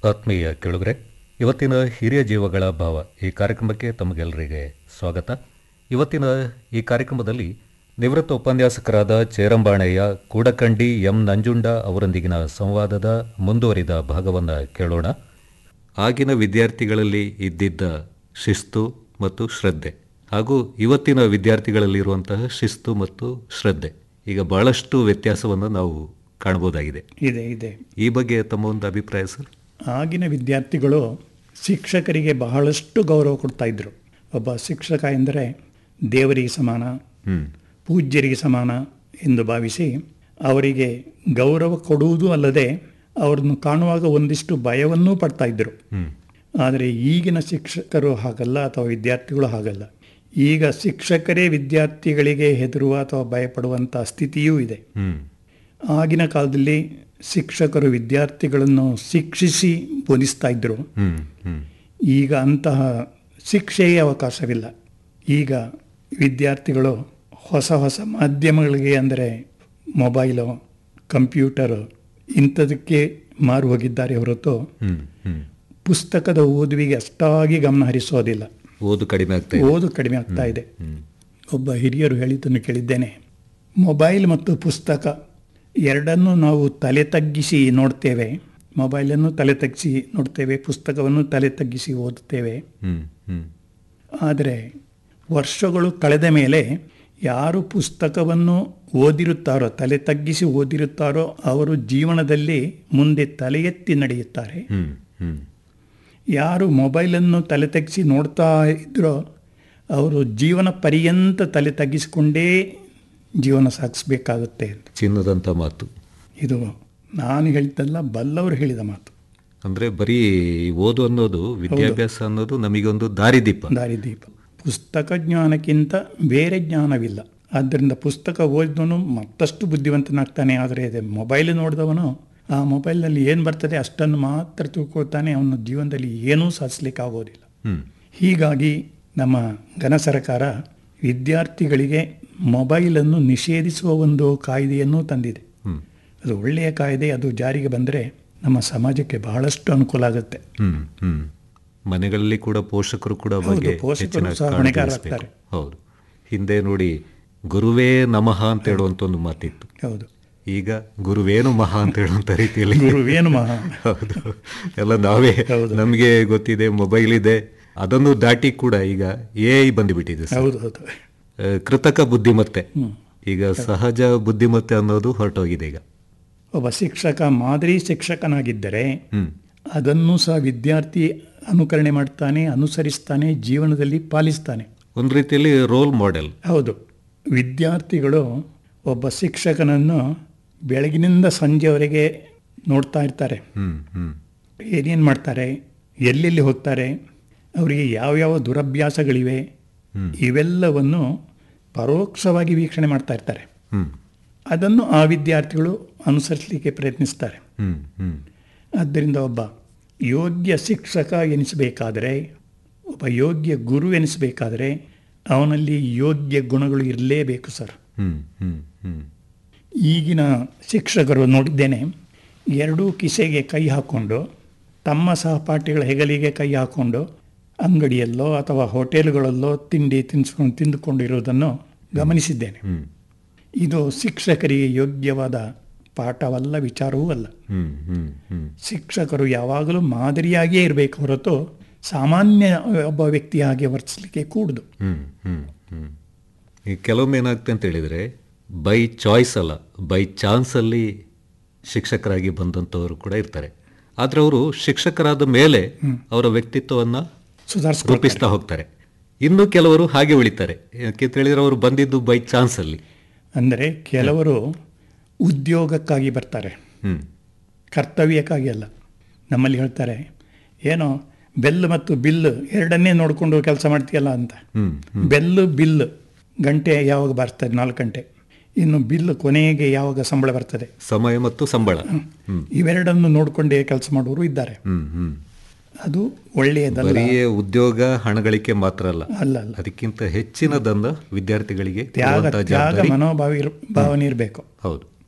ಆತ್ಮೀಯ ಕೇಳುಗರೆ ಇವತ್ತಿನ ಹಿರಿಯ ಜೀವಗಳ ಭಾವ ಈ ಕಾರ್ಯಕ್ರಮಕ್ಕೆ ತಮಗೆಲ್ಲರಿಗೆ ಸ್ವಾಗತ ಇವತ್ತಿನ ಈ ಕಾರ್ಯಕ್ರಮದಲ್ಲಿ ನಿವೃತ್ತ ಉಪನ್ಯಾಸಕರಾದ ಚೇರಂಬಾಣೆಯ ಕೂಡಕಂಡಿ ಎಂ ನಂಜುಂಡ ಅವರೊಂದಿಗಿನ ಸಂವಾದದ ಮುಂದುವರಿದ ಭಾಗವನ್ನು ಕೇಳೋಣ ಆಗಿನ ವಿದ್ಯಾರ್ಥಿಗಳಲ್ಲಿ ಇದ್ದಿದ್ದ ಶಿಸ್ತು ಮತ್ತು ಶ್ರದ್ಧೆ ಹಾಗೂ ಇವತ್ತಿನ ವಿದ್ಯಾರ್ಥಿಗಳಲ್ಲಿರುವಂತಹ ಶಿಸ್ತು ಮತ್ತು ಶ್ರದ್ಧೆ ಈಗ ಬಹಳಷ್ಟು ವ್ಯತ್ಯಾಸವನ್ನು ನಾವು ಕಾಣಬಹುದಾಗಿದೆ ಇದೆ ಇದೆ ಈ ಬಗ್ಗೆ ತಮ್ಮ ಒಂದು ಅಭಿಪ್ರಾಯ ಸರ್ ಆಗಿನ ವಿದ್ಯಾರ್ಥಿಗಳು ಶಿಕ್ಷಕರಿಗೆ ಬಹಳಷ್ಟು ಗೌರವ ಕೊಡ್ತಾ ಇದ್ರು ಒಬ್ಬ ಶಿಕ್ಷಕ ಎಂದರೆ ದೇವರಿಗೆ ಸಮಾನ ಹ್ಮ್ ಪೂಜ್ಯರಿಗೆ ಸಮಾನ ಎಂದು ಭಾವಿಸಿ ಅವರಿಗೆ ಗೌರವ ಕೊಡುವುದು ಅಲ್ಲದೆ ಅವರನ್ನು ಕಾಣುವಾಗ ಒಂದಿಷ್ಟು ಭಯವನ್ನೂ ಪಡ್ತಾ ಇದ್ದರು ಹ್ಮ್ ಆದರೆ ಈಗಿನ ಶಿಕ್ಷಕರು ಹಾಗಲ್ಲ ಅಥವಾ ವಿದ್ಯಾರ್ಥಿಗಳು ಹಾಗಲ್ಲ ಈಗ ಶಿಕ್ಷಕರೇ ವಿದ್ಯಾರ್ಥಿಗಳಿಗೆ ಹೆದರುವ ಅಥವಾ ಭಯಪಡುವಂಥ ಸ್ಥಿತಿಯೂ ಇದೆ ಹ್ಮ್ ಆಗಿನ ಕಾಲದಲ್ಲಿ ಶಿಕ್ಷಕರು ವಿದ್ಯಾರ್ಥಿಗಳನ್ನು ಶಿಕ್ಷಿಸಿ ಬೋಧಿಸ್ತಾ ಇದ್ದರು ಹ್ಮ್ ಹ್ಮ್ ಈಗ ಅಂತಹ ಶಿಕ್ಷೆಯೇ ಅವಕಾಶವಿಲ್ಲ ಈಗ ವಿದ್ಯಾರ್ಥಿಗಳು ಹೊಸ ಹೊಸ ಮಾಧ್ಯಮಗಳಿಗೆ ಅಂದರೆ ಮೊಬೈಲು ಕಂಪ್ಯೂಟರು ಇಂಥದಕ್ಕೆ ಮಾರು ಹೋಗಿದ್ದಾರೆ ಹೊರತು ಹ್ಮ್ ಹ್ಮ್ ಪುಸ್ತಕದ ಓದುವಿಗೆ ಅಷ್ಟಾಗಿ ಗಮನ ಹರಿಸೋದಿಲ್ಲ ಓದು ಕಡಿಮೆ ಆಗ್ತಾ ಇದೆ ಓದು ಕಡಿಮೆ ಆಗ್ತಾ ಇದೆ ಹ್ಮ್ ಒಬ್ಬ ಹಿರಿಯರು ಹೇಳಿದ್ದನ್ನು ಕೇಳಿದ್ದೇನೆ ಮೊಬೈಲ್ ಮತ್ತು ಪುಸ್ತಕ ಎರಡನ್ನೂ ನಾವು ತಲೆ ತಗ್ಗಿಸಿ ನೋಡ್ತೇವೆ ಮೊಬೈಲನ್ನು ತಲೆ ತಗ್ಗಿಸಿ ನೋಡ್ತೇವೆ ಪುಸ್ತಕವನ್ನು ತಲೆ ತಗ್ಗಿಸಿ ಓದುತ್ತೇವೆ ಹ್ಮ್ ಹ್ಮ್ ಆದರೆ ವರ್ಷಗಳು ಕಳೆದ ಮೇಲೆ ಯಾರು ಪುಸ್ತಕವನ್ನು ಓದಿರುತ್ತಾರೋ ತಲೆ ತಗ್ಗಿಸಿ ಓದಿರುತ್ತಾರೋ ಅವರು ಜೀವನದಲ್ಲಿ ಮುಂದೆ ತಲೆ ಎತ್ತಿ ನಡೆಯುತ್ತಾರೆ ಹ್ಮ್ ಹ್ಮ್ ಯಾರು ಮೊಬೈಲನ್ನು ತಲೆ ತಗ್ಗಿಸಿ ನೋಡ್ತಾ ಇದ್ರೋ ಅವರು ಜೀವನ ಪರ್ಯಂತ ತಲೆ ತಗ್ಗಿಸಿಕೊಂಡೇ ಜೀವನ ಸಾಗಿಸ್ಬೇಕಾಗುತ್ತೆ ಅಂತ ಚಿನ್ನದಂತ ಮಾತು ಇದು ನಾನು ಹೇಳಿದ್ದಲ್ಲ ಬಲ್ಲವರು ಹೇಳಿದ ಮಾತು ಅಂದ್ರೆ ಬರೀ ಓದು ಅನ್ನೋದು ವಿದ್ಯಾಭ್ಯಾಸ ಅನ್ನೋದು ನಮಗೊಂದು ದಾರಿದೀಪ ದಾರಿದೀಪ ಪುಸ್ತಕ ಜ್ಞಾನಕ್ಕಿಂತ ಬೇರೆ ಜ್ಞಾನವಿಲ್ಲ ಆದ್ದರಿಂದ ಪುಸ್ತಕ ಓದಿದವನು ಮತ್ತಷ್ಟು ಬುದ್ಧಿವಂತನಾಗ್ತಾನೆ ಆದರೆ ಇದೆ ಮೊಬೈಲ್ ನೋಡಿದವನು ಆ ಮೊಬೈಲ್ನಲ್ಲಿ ಏನು ಬರ್ತದೆ ಅಷ್ಟನ್ನು ಮಾತ್ರ ತಿಳ್ಕೊಳ್ತಾನೆ ಅವನ ಜೀವನದಲ್ಲಿ ಏನೂ ಸಾಧಿಸ್ಲಿಕ್ಕಾಗೋದಿಲ್ಲ ಹ್ಮ್ ಹೀಗಾಗಿ ನಮ್ಮ ಘನ ಸರ್ಕಾರ ವಿದ್ಯಾರ್ಥಿಗಳಿಗೆ ಮೊಬೈಲನ್ನು ನಿಷೇಧಿಸುವ ಒಂದು ಕಾಯ್ದೆಯನ್ನು ತಂದಿದೆ ಹ್ಮ್ ಅದು ಒಳ್ಳೆಯ ಕಾಯ್ದೆ ಅದು ಜಾರಿಗೆ ಬಂದರೆ ನಮ್ಮ ಸಮಾಜಕ್ಕೆ ಬಹಳಷ್ಟು ಅನುಕೂಲ ಆಗುತ್ತೆ ಹ್ಮ್ ಹ್ಮ್ ಮನೆಗಳಲ್ಲಿ ಕೂಡ ಪೋಷಕರು ಕೂಡ ಬಗ್ಗೆ ಪೋಷಕರು ಹೆಚ್ಚಿನ ಸಹ ಕಾಳಜಿ ಹೊಣೆಗಾರರಾಗ್ತಾರೆ. ವಹಿಸ್ಬೇಕು. ಹೌದು ಹಿಂದೆ ನೋಡಿ ಗುರುವೇ ನಮಃ ಅಂತ ಹೇಳುವಂತ ಒಂದು ಮಾತಿತ್ತು ಹೌದು ಈಗ ಗುರುವೇನು ಮಹಾ ಅಂತ ಹೇಳುವಂತ ರೀತಿಯಲ್ಲಿ ಗುರುವೇನು ಮಹಾ ಹೌದು ಎಲ್ಲ ನಾವೇ ಹೌದು. ನಮಗೆ ಗೊತ್ತಿದೆ ಮೊಬೈಲ್ ಇದೆ ಅದನ್ನು ದಾಟಿ ಕೂಡ ಈಗ ಎ ಐ ಬಂದುಬಿಟ್ಟಿದೆ ಸರ್. ಹೌದು ಹೌದು ಆ, ಕೃತಕ ಬುದ್ಧಿಮತ್ತೆ ಈಗ ಸಹಜ ಬುದ್ಧಿಮತ್ತೆ ಅನ್ನೋದು ಹೊರಟೋಗಿದೆ ಈಗ ಒಬ್ಬ ಶಿಕ್ಷಕ ಮಾದರಿ ಶಿಕ್ಷಕನಾಗಿದ್ದರೆ ಹ್ಮ್ ಅದನ್ನು ಸಹ ವಿದ್ಯಾರ್ಥಿ ಅನುಕರಣೆ ಮಾಡ್ತಾನೆ ಅನುಸರಿಸ್ತಾನೆ ಜೀವನದಲ್ಲಿ ಪಾಲಿಸ್ತಾನೆ ಒಂದು ರೀತಿಯಲ್ಲಿ ರೋಲ್ ಮಾಡೆಲ್ ಹೌದು ವಿದ್ಯಾರ್ಥಿಗಳು ಒಬ್ಬ ಶಿಕ್ಷಕನನ್ನು ಬೆಳಗಿನಿಂದ ಸಂಜೆವರೆಗೆ ನೋಡ್ತಾ ಇರ್ತಾರೆ ಹ್ಮ್ ಹ್ಮ್ ಏನೇನು ಮಾಡ್ತಾರೆ ಎಲ್ಲೆಲ್ಲಿ ಹೋಗ್ತಾರೆ ಅವರಿಗೆ ಯಾವ್ಯಾವ ದುರಭ್ಯಾಸಗಳಿವೆ ಇವೆಲ್ಲವನ್ನು ಪರೋಕ್ಷವಾಗಿ ವೀಕ್ಷಣೆ ಮಾಡ್ತಾ ಇರ್ತಾರೆ ಹ್ಮ್ ಅದನ್ನು ಆ ವಿದ್ಯಾರ್ಥಿಗಳು ಅನುಸರಿಸಲಿಕ್ಕೆ ಪ್ರಯತ್ನಿಸ್ತಾರೆ ಹ್ಮ್ ಹ್ಮ್ ಆದ್ದರಿಂದ ಒಬ್ಬ ಯೋಗ್ಯ ಶಿಕ್ಷಕ ಎನಿಸಬೇಕಾದರೆ ಒಬ್ಬ ಯೋಗ್ಯ ಗುರು ಎನಿಸಬೇಕಾದರೆ ಅವನಲ್ಲಿ ಯೋಗ್ಯ ಗುಣಗಳು ಇರಲೇಬೇಕು ಸರ್ ಹ್ಮ್ ಹ್ಮ್ ಹ್ಮ್ ಈಗಿನ ಶಿಕ್ಷಕರು ನೋಡಿದ್ದೇನೆ ಎರಡೂ ಕಿಸೆಗೆ ಕೈ ಹಾಕ್ಕೊಂಡು ತಮ್ಮ ಸಹಪಾಠಿಗಳ ಹೆಗಲಿಗೆ ಕೈ ಹಾಕ್ಕೊಂಡು ಅಂಗಡಿಯಲ್ಲೋ ಅಥವಾ ಹೋಟೆಲ್ಗಳಲ್ಲೋ ತಿಂಡಿ ತಿನ್ಸ್ಕೊಂಡು ತಿಂದುಕೊಂಡಿರುವುದನ್ನು ಗಮನಿಸಿದ್ದೇನೆ ಹ್ಮ್ ಇದು ಶಿಕ್ಷಕರಿಗೆ ಯೋಗ್ಯವಾದ ಪಾಠವಲ್ಲ ವಿಚಾರವೂ ಅಲ್ಲ ಹ್ಮ್ ಹ್ಮ್ ಹ್ಮ್ ಶಿಕ್ಷಕರು ಯಾವಾಗಲೂ ಮಾದರಿಯಾಗಿಯೇ ಇರಬೇಕು ಹೊರತು ಸಾಮಾನ್ಯ ಒಬ್ಬ ವ್ಯಕ್ತಿ ಹಾಗೆ ವರ್ತಿಸಲಿಕ್ಕೆ ಕೂಡುದು ಹ್ಮ್ ಹ್ಮ್ ಹ್ಮ್ ಈ ಕೆಲವೊಮ್ಮೆ ಏನಾಗುತ್ತೆ ಅಂತ ಹೇಳಿದ್ರೆ ಬೈ ಚಾಯ್ಸ್ ಅಲ್ಲ ಬೈ ಚಾನ್ಸ್ ಅಲ್ಲಿ ಶಿಕ್ಷಕರಾಗಿ ಬಂದಂಥವರು ಕೂಡ ಇರ್ತಾರೆ ಆದ್ರೆ ಅವರು ಶಿಕ್ಷಕರಾದ ಮೇಲೆ ಅವರ ವ್ಯಕ್ತಿತ್ವವನ್ನ ಸುಧಾರಿಸ್ಕೊಳ್ತಾರೆ ರೂಪಿಸ್ತಾ ಹೋಗ್ತಾರೆ ಇನ್ನು ಕೆಲವರು ಹಾಗೆ ಉಳಿತಾರೆ ಯಾಕೆಂತ ಹೇಳಿದ್ರೆ ಅವರು ಬಂದಿದ್ದು ಬೈ ಚಾನ್ಸ್ ಅಲ್ಲಿ ಅಂದರೆ ಕೆಲವರು ಉದ್ಯೋಗಕ್ಕಾಗಿ ಬರ್ತಾರೆ ಹ್ಮ್ ಕರ್ತವ್ಯಕ್ಕಾಗಿ ಅಲ್ಲ ನಮ್ಮಲ್ಲಿ ಹೇಳ್ತಾರೆ ಏನೋ ಬೆಲ್ ಮತ್ತು ಬಿಲ್ ಎರಡನ್ನೇ ನೋಡಿಕೊಂಡು ಕೆಲಸ ಮಾಡ್ತೀಯಲ್ಲ ಅಂತ ಹ್ಮ್ ಬೆಲ್ಲು ಬಿಲ್ ಗಂಟೆ ಯಾವಾಗ ಬರ್ತದೆ ನಾಲ್ಕು ಗಂಟೆ ಇನ್ನು ಬಿಲ್ ಕೊನೆಗೆ ಯಾವಾಗ ಸಂಬಳ ಬರ್ತದೆ ಸಮಯ ಮತ್ತು ಸಂಬಳ ಹ್ಮ್ ಇವೆರಡನ್ನು ನೋಡಿಕೊಂಡೇ ಕೆಲಸ ಮಾಡುವವರು ಇದ್ದಾರೆ ಹ್ಮ್ ಹ್ಮ್ ಅದು ಒಳ್ಳೆಯದಲ್ಲ ಬರೀ ಉದ್ಯೋಗ ಹಣಗಳಿಕೆ ಮಾತ್ರ ಅಲ್ಲ ಅಲ್ಲ ಅಲ್ಲ ಅದಕ್ಕಿಂತ ಹೆಚ್ಚಿನದನ್ನ ವಿದ್ಯಾರ್ಥಿಗಳಿಗೆ ತ್ಯಾಗ ಕೊಡುವಂತ ತ್ಯಾಗ ಜವಾಬ್ದಾರಿ ಮನೋಭಾವ ಇರ್- ಭಾವನೆ ಇರಬೇಕು ಹೌದು